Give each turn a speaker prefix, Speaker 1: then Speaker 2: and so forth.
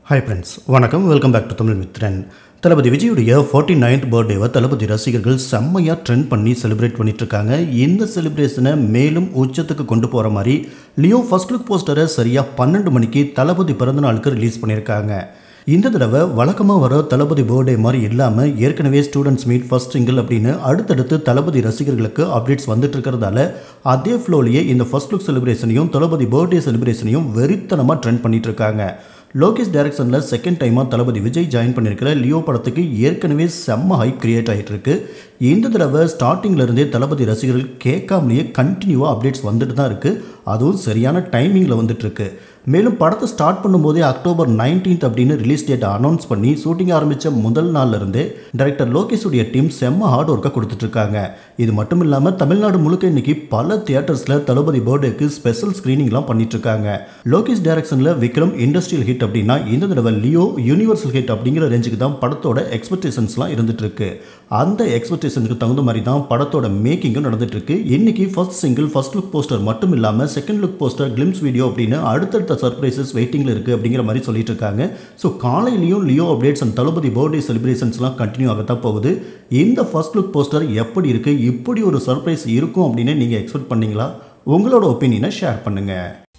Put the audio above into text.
Speaker 1: hi friends வணக்கம் welcome back to Tamil Mithran Thalapathy விஜயுடைய forty ninth பர்த்டேவை தளபதி ரசிகர்கள் செம்மையாக ட்ரெண்ட் பண்ணி செலிப்ரேட் பண்ணிட்டு இருக்காங்க இந்த செலிப்ரேஷனை மேலும் உச்சத்துக்கு கொண்டு போகிற மாதிரி லியோ ஃபர்ஸ்ட் லுக் போஸ்டரை சரியாக பன்னெண்டு மணிக்கு தளபதி பிறந்த நாளுக்கு ரிலீஸ் பண்ணியிருக்காங்க இந்த தடவை வழக்கமாக வர தளபதி பர்த்டே மாதிரி இல்லாமல் ஏற்கனவே ஸ்டூடெண்ட்ஸ் மீட் ஃபர்ஸ்ட் சிங்கிள் அப்படின்னு அடுத்தடுத்து தளபதி ரசிகர்களுக்கு அப்டேட்ஸ் வந்துட்டு இருக்கிறதால அதே ஃப்ளோலேயே இந்த ஃபர்ஸ்ட் லுக் செலிப்ரேஷனையும் தளபதி பர்த்டே செலிப்ரேஷனையும் வெறித்தனமாக ட்ரெண்ட் பண்ணிட்டு இருக்காங்க லோகேஷ் டைரக்ஷனில் செகண்ட் டைமாக தளபதி விஜய் ஜாயின் பண்ணியிருக்கிற லியோ படத்துக்கு ஏற்கனவே செம்ம ஹைப் கிரியேட் ஆகிட்டு இருக்கு இந்த தடவை ஸ்டார்டிங்ல இருந்தே தளபதி ரசிகர்கள் கேட்காமலேயே கண்டினியூவாக அப்டேட்ஸ் வந்துட்டு தான் இருக்குது அதுவும் சரியான டைமிங்கில் வந்துட்டு இருக்கு மேலும் படத்தை ஸ்டார்ட் பண்ணும்போதே அக்டோபர் 19th அப்படின்னு ரிலீஸ் டேட் அனௌன்ஸ் பண்ணி ஷூட்டிங் ஆரம்பித்த முதல் நாள்ல இருந்தே டைரக்டர் லோகேஷுடைய டீம் செம்ம ஹார்ட் ஒர்க்காக கொடுத்துட்ருக்காங்க இது மட்டும் இல்லாமல் தமிழ்நாடு முழுக்க இன்னைக்கு பல தியேட்டர்ஸில் தளபதி பர்த்டேக்கு ஸ்பெஷல் ஸ்க்ரீனிங்லாம் பண்ணிட்டு இருக்காங்க லோகேஷ் டைரக்ஷனில் விக்ரம் இண்டஸ்ட்ரியல் ஹிட் அப்படின்னா இந்த தடவை லியோ யூனிவர்சல் ஹிட் அப்படிங்கிற ரேஞ்சுக்கு தான் படத்தோட எக்ஸ்பெக்டேஷன்ஸ்லாம் இருந்துட்டு இருக்கு அந்த எக்ஸ்பெக்டேஷனுக்கு தகுந்த மாதிரி தான் படத்தோட மேக்கிங்கும் நடந்துட்டு இருக்கு இன்னைக்கு first single first look poster மட்டும் இல்லாமல் second look poster glimpse video அப்படின்னு அடுத்தடுத்த சர்ப்ரைசஸ் வெயிட்டிங்கில் இருக்குது அப்படிங்கிற மாதிரி சொல்லிட்டு இருக்காங்க ஸோ காலையிலையும் Leo updates and Thalapathy birthday செலிப்ரேஷன்ஸ்லாம் கண்டினியூ ஆகத்தான் போகுது இந்த ஃபர்ஸ்ட் லுக் போஸ்டர் எப்படி இருக்குது இப்படி ஒரு சர்ப்ரைஸ் இருக்கும் அப்படின்னு நீங்கள் எக்ஸ்பெக்ட் பண்ணீங்களா உங்களோட ஒப்பீனியனை ஷேர் பண்ணுங்கள்